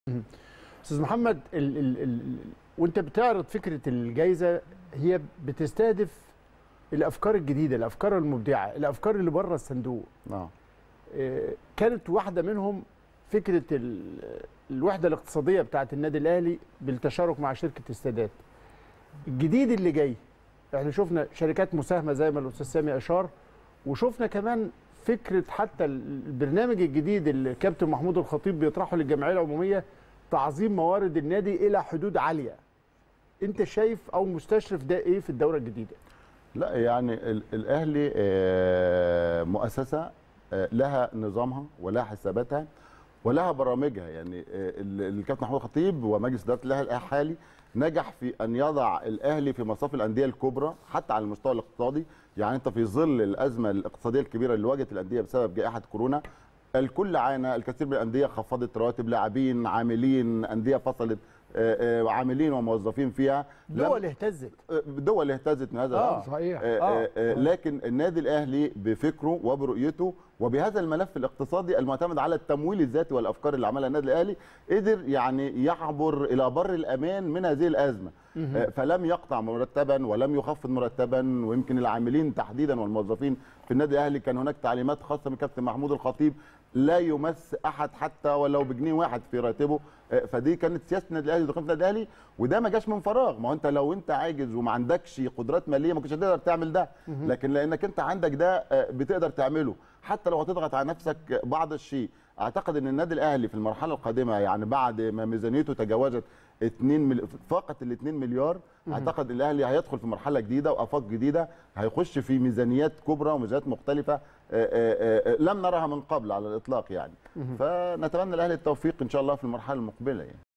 استاذ محمد ال ال ال وانت بتعرض فكره الجائزه هي بتستهدف الافكار الجديده الافكار المبدعه الافكار اللي بره الصندوق نعم آه، كانت واحده منهم فكره ال- الوحده الاقتصاديه بتاعه النادي الاهلي بالتشارك مع شركه السادات الجديد اللي جاي احنا شفنا شركات مساهمه زي ما الاستاذ سامي اشار وشفنا كمان فكره حتى البرنامج الجديد اللي كابتن محمود الخطيب بيطرحه للجمعيه العموميه تعظيم موارد النادي الى حدود عاليه انت شايف او مستشرف ده ايه في الدوره الجديده لا يعني ال- الاهلي آه، مؤسسه آه، لها نظامها ولها حساباتها ولها برامجها يعني آه، ال- الكابتن محمود الخطيب ومجلس اداره الاهلي الحالي نجح في ان يضع الاهلي في مصاف الانديه الكبرى حتى على المستوى الاقتصادي يعني انت في ظل الازمه الاقتصاديه الكبيره اللي واجهت الانديه بسبب جائحه كورونا الكل عانى الكثير من الانديه خفضت رواتب لاعبين عاملين انديه فصلت آه، آه، عاملين وموظفين فيها لم- دول اهتزت دول اهتزت من هذا آه، الامر صحيح آه، آه. آه، آه، لكن النادي الاهلي بفكره وبرؤيته وبهذا الملف الاقتصادي المعتمد على التمويل الذاتي والافكار اللي عملها النادي الاهلي قدر يعني يعبر الى بر الامان من هذه الازمه آه، فلم يقطع مرتبا ولم يخفض مرتبا ويمكن العاملين تحديدا والموظفين في النادي الاهلي كان هناك تعليمات خاصه من كابتن محمود الخطيب لا يمس احد حتى ولو بجنيه واحد في راتبه آه، فدي كانت سياسه النادي الاهلي ودخول النادي الاهلي وده ما جاش من فراغ ما هو انت لو انت عاجز وما عندكش قدرات ماليه ما كنتش هتقدر تعمل ده لكن لانك انت عندك ده آه، بتقدر تعمله حتى لو هتضغط على نفسك بعض الشيء اعتقد ان النادي الاهلي في المرحله القادمه يعني بعد ما ميزانيته تجاوزت 2 مل... فقط ال 2 مليار اعتقد الاهلي هيدخل في مرحله جديده وافاق جديده هيخش في ميزانيات كبرى وميزانيات مختلفه آه، آه، آه، لم نرها من قبل على الاطلاق يعني فنتمنى الاهلي التوفيق ان شاء الله في المرحله المقبله يعني